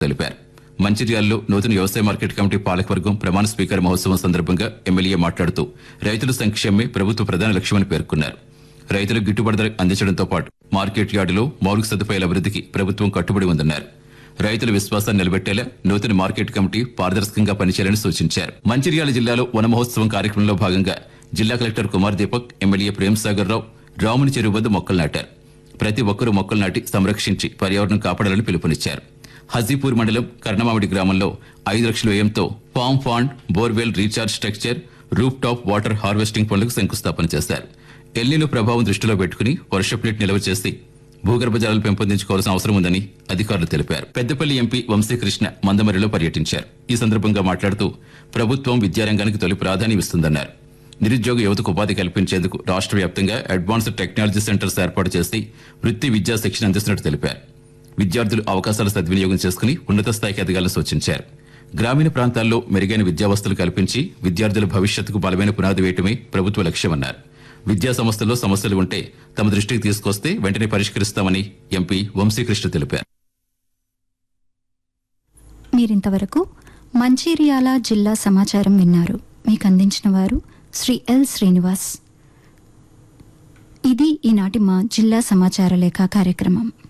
తెలిపారు మంచిర్యాలలో నూతన వ్యవసాయ మార్కెట్ కమిటీ పాలకవర్గం ప్రమాణ స్వీకార మహోత్సవం సందర్భంగా ఎమ్మెల్యే మాట్లాడుతూ రైతుల సంక్షేమమే ప్రభుత్వ ప్రధాన లక్ష్యమని పేర్కొన్నారు రైతులకు గిట్టుబాటు ధర అందించడంతో పాటు మార్కెట్ యార్డులో మౌలిక సదుపాయాల అభివృద్ధికి ప్రభుత్వం కట్టుబడి ఉందన్నారు రైతుల విశ్వాసాన్ని నిలబెట్టేలా నూతన మార్కెట్ కమిటీ పారదర్శకంగా పనిచేయాలని సూచించారు మంచిర్యాల జిల్లాలో వన మహోత్సవం కార్యక్రమంలో భాగంగా జిల్లా కలెక్టర్ కుమార్ దీపక్ ఎమ్మెల్యే ప్రేమ్ సాగర్ రావు రాముని చెరువు వద్ద మొక్కలు నాటారు ప్రతి ఒక్కరూ మొక్కలు నాటి సంరక్షించి పర్యావరణం కాపాడాలని పిలుపునిచ్చారు హజీపూర్ మండలం కర్ణమామిడి గ్రామంలో ఐదు లక్షల వ్యయంతో farm pond borewell recharge structure roof top water harvesting పనులకు శంకుస్థాపన చేశారు ఎల్లిన ప్రభావం దృష్టిలో పెట్టుకుని వర్షపు నీటి నిల్వ చేసి భూగర్భ జలాలు పెంపొందించుకోవాల్సిన అవసరం ఉందని అధికారులు తెలిపారు పెద్దపల్లి ఎంపీ వంశీకృష్ణ మందమరిలో పర్యటించారు ఈ సందర్భంగా మాట్లాడుతూ ప్రభుత్వం విద్యారంగానికి తొలి ప్రాధాన్యం ఇస్తుందన్నారు నిరుద్యోగ యువతకు ఉపాధి కల్పించేందుకు రాష్ట్ర వ్యాప్తంగా అడ్వాన్స్డ్ టెక్నాలజీ సెంటర్స్ ఏర్పాటు చేసి వృత్తి విద్యా శిక్షణ అందిస్తున్నట్టు తెలిపారు విద్యార్థులు అవకాశాల సద్వినియోగం చేసుకుని ఉన్నత స్థాయికి ఎదగాలని సూచించారు గ్రామీణ ప్రాంతాల్లో మెరుగైన విద్యావస్తులు కల్పించి విద్యార్థుల భవిష్యత్తుకు బలమైన పునాది వేయటమే ప్రభుత్వ లక్ష్యమన్నారు విద్యా సంస్థల్లో సమస్యలు ఉంటే తమ దృష్టికి తీసుకొస్తే వెంటనే పరిష్కరిస్తామని ఎంపీ వంశీకృష్ణ తెలిపారు మీరింతవరకు మంచిర్యాల జిల్లా సమాచారం విన్నారు మీకు అందించిన వారు శ్రీ ఎల్ శ్రీనివాస్ ఇది ఈనాటి మా జిల్లా సమాచార లేఖ కార్యక్రమం